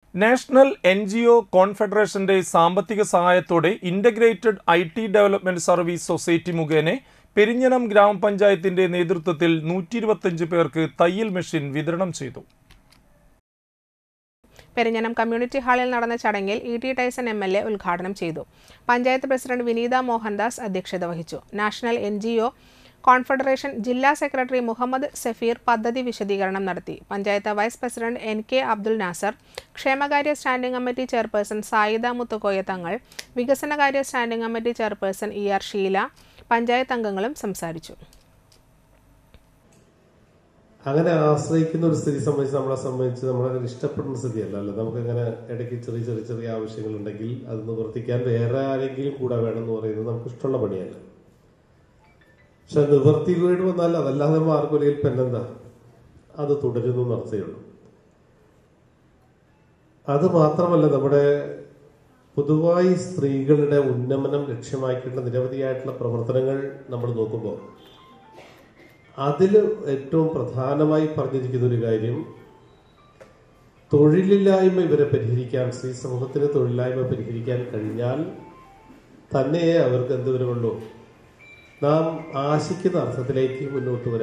national N G O കോൺഫെഡറേഷന്റെ സാമ്പത്തിക സഹായത്തോടെ Integrated I T Development Service Society മുഖേന പെരിഞ്ഞനം ഗ്രാമപഞ്ചായത്തിന്റെ നേതൃത്വത്തിൽ നൂറ്റി ഇരുപത്തിയഞ്ച് പേർക്ക് തയ്യൽ മെഷീൻ വിതരണം ചെയ്തു പെരിഞ്ഞനം കമ്മ്യൂണിറ്റി ഹാളിൽ നടന്ന ചടങ്ങിൽ E T Tyson M L A ഉദ്ഘാടനം ചെയ്തു പഞ്ചായത്ത് പ്രസിഡന്റ് വിനീത മോഹൻദാസ് അധ്യക്ഷത വഹിച്ചു National N G O Confederation ജില്ലാ സെക്രട്ടറി മുഹമ്മദ് സഫീർ പദ്ധതി വിശദീകരണം നടത്തി panchayat vice president N K Abdul Nasar ക്ഷേമകാര്യ standing committee chairperson Sayida Muthukoya Thangal വികസനകാര്യ standing committee chairperson E R Sheela panchayat അംഗങ്ങളും സംസാരിച്ചു അങ്ങനെ ആശ്രയിക്കുന്ന ഒരു സ്ഥിതി സംബന്ധിച്ച് നമ്മളെ സംബന്ധിച്ച് നമ്മളങ്ങനെ ഇഷ്ടപ്പെടുന്ന സ്ഥിതിയല്ല അല്ല നമുക്കങ്ങനെ ഇടയ്ക്ക് ചെറിയ ചെറിയ ചെറിയ ആവശ്യങ്ങളുണ്ടെങ്കിൽ അത് നിവർത്തിക്കാൻ വേറെ ആരെങ്കിലും കൂടെ വേണമെന്ന് പറയുന്നത് നമുക്ക് ഇഷ്ടമുള്ള പണിയല്ല പക്ഷെ നിവർത്തി വീട് വന്നാൽ അതല്ലാതെ മാർഗൊലിയിൽ പെന്നെന്താ അത് തുടരുന്നു നടത്തുകയുള്ളൂ അത് മാത്രമല്ല നമ്മുടെ പൊതുവായി സ്ത്രീകളുടെ ഉന്നമനം ലക്ഷ്യമാക്കിയിട്ടുള്ള നിരവധിയായിട്ടുള്ള പ്രവർത്തനങ്ങൾ നമ്മൾ നോക്കുമ്പോൾ അതിൽ ഏറ്റവും പ്രധാനമായി പറഞ്ഞിരിക്കുന്ന ഒരു കാര്യം തൊഴിലില്ലായ്മ ഇവരെ പരിഹരിക്കാൻ സ്ത്രീ സമൂഹത്തിന് തൊഴിലില്ലായ്മ പരിഹരിക്കാൻ കഴിഞ്ഞാൽ തന്നെ അവർക്ക് എന്ത് വരുള്ളൂ നാം ആശിക്കുന്ന അർത്ഥത്തിലേക്ക് മുന്നോട്ട് വരാൻ